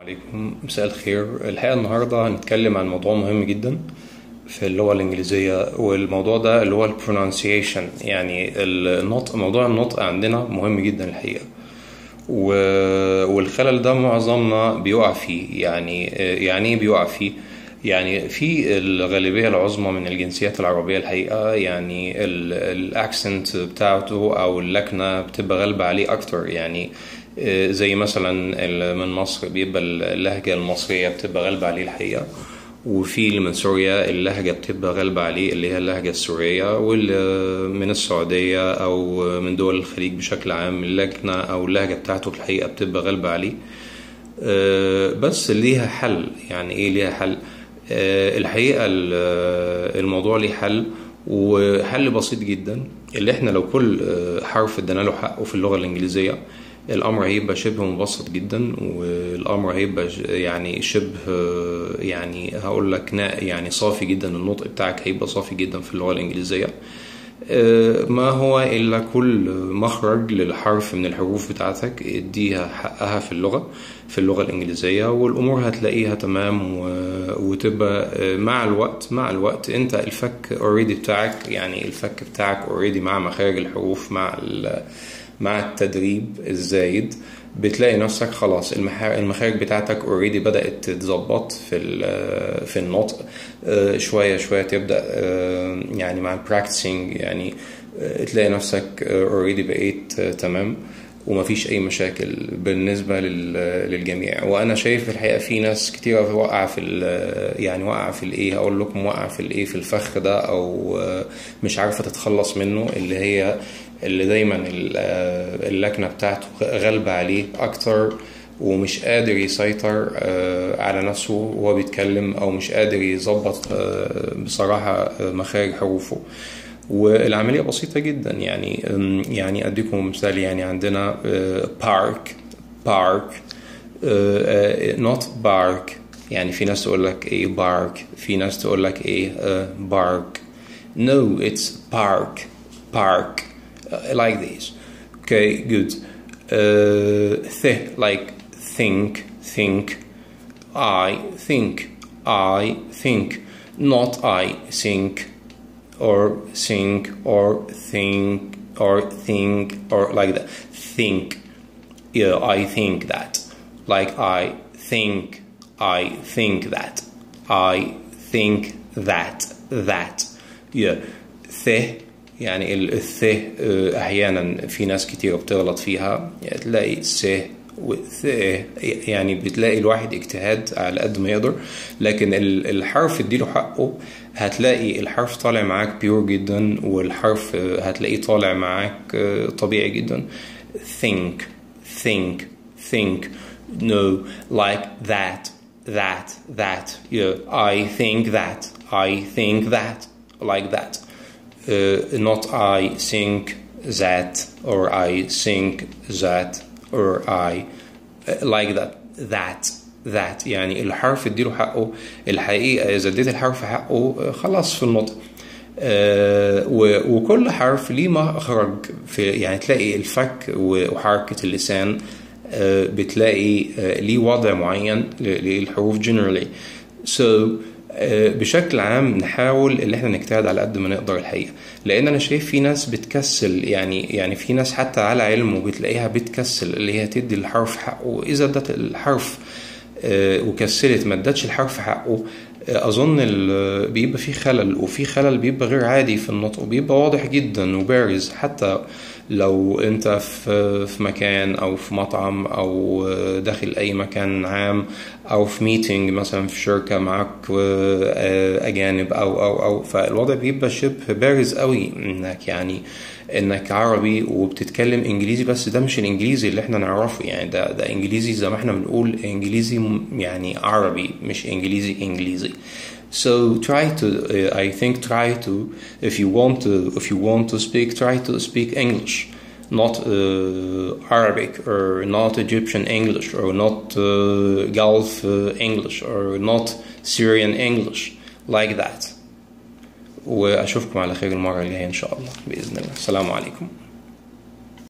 عليكم مساء الخير الحقيقة النهاردة هنتكلم عن موضوع مهم جدا في اللغة الإنجليزية والموضوع ده اللي هو ال pronunciation يعني النطق موضوع النطق عندنا مهم جدا الحقيقة و... والخلل ده معظمنا بيقع فيه يعني يعني ايه بيقع فيه يعني في الغالبية العظمى من الجنسيات العربية الحقيقة يعني الاكسنت بتاعته أو اللكنة بتبقى غالبة عليه أكتر يعني زي مثلا من مصر بيبقى اللهجة المصرية بتبقى غالبة عليه الحقيقة وفي اللي من سوريا اللهجة بتبقى غالبة عليه اللي هي اللهجة السورية واللي من السعودية أو من دول الخليج بشكل عام اللكنة أو اللهجة بتاعته الحقيقة بتبقى غالبة عليه بس ليها حل يعني إيه ليها حل الحقيقة الموضوع ليه حل وحل بسيط جدا اللي احنا لو كل حرف ادينا له حقه في اللغة الإنجليزية الامر هيبقى شبه مبسط جدا والامر هيبقى يعني شبه يعني هقول لك يعني صافي جدا النطق بتاعك هيبقى صافي جدا في اللغه الانجليزيه ما هو الا كل مخرج للحرف من الحروف بتاعتك اديها حقها في اللغه في اللغه الانجليزيه والامور هتلاقيها تمام وتبقى مع الوقت مع الوقت انت الفك اوريدي بتاعك يعني الفك بتاعك اوريدي مع مخارج الحروف مع مع التدريب الزايد بتلاقي نفسك خلاص المخارج بتاعتك اوريدي بدات تتظبط في في النطق شويه شويه تبدا يعني مع البراكتسنج يعني تلاقي نفسك اوريدي بقيت تمام ومفيش اي مشاكل بالنسبه للجميع وانا شايف الحقيقه في ناس كتير واقعه في يعني واقعه في الايه هقول لكم واقعه في الايه في الفخ ده او مش عارفه تتخلص منه اللي هي اللي دايما اللكنه بتاعته غالبه عليه اكتر ومش قادر يسيطر على نفسه وهو بيتكلم او مش قادر يظبط بصراحه مخارج حروفه والعملية بسيطة جدا يعني يعني أديكم مثال يعني عندنا بارك بارك not bark يعني في ناس تقول لك ايه بارك في ناس تقول لك ايه بارك no it's park park like this okay good uh, th like think think I think I think not I think or think or think or think or like that think yeah i think that like i think i think that i think that that yeah th يعني الث احيانا في ناس كتير بتغلط فيها يعني تلاقي س يعني بتلاقي الواحد اجتهاد على قد ما يقدر لكن الحرف اديله حقه هتلاقي الحرف طالع معاك بيور جدا والحرف هتلاقيه طالع معاك طبيعي جدا think think think no like that that that yeah I think that I think that like that uh, not I think that or I think that or I like that that ذات يعني الحرف اديله حقه الحقيقة إذا اديت الحرف حقه خلاص في النطق آه وكل حرف ليه مخرج في يعني تلاقي الفك وحركة اللسان آه بتلاقي آه ليه وضع معين للحروف generally so بشكل عام نحاول اللي احنا نجتهد على قد ما نقدر الحقيقه لان انا شايف في ناس بتكسل يعني يعني في ناس حتى على علم وبتلاقيها بتكسل اللي هي تدي الحرف حقه اذا ادت الحرف وكسلت ما ادتش الحرف حقه اظن بيبقى في خلل وفي خلل بيبقى غير عادي في النطق وبيبقى واضح جدا وبارز حتى لو انت في في مكان او في مطعم او داخل اي مكان عام او في ميتنج مثلا في شركه معاك اجانب او او او فالوضع بيبقى شبه بارز قوي انك يعني انك عربي وبتتكلم انجليزي بس ده مش الانجليزي اللي احنا نعرفه يعني ده ده انجليزي زي ما احنا بنقول انجليزي يعني عربي مش انجليزي انجليزي So try to, uh, I think, try to, if you want to, if you want to speak, try to speak English, not uh, Arabic or not Egyptian English or not uh, Gulf English or not Syrian English like that. وأشوفكم على خير المرة الجاية إن شاء الله بإذن الله السلام عليكم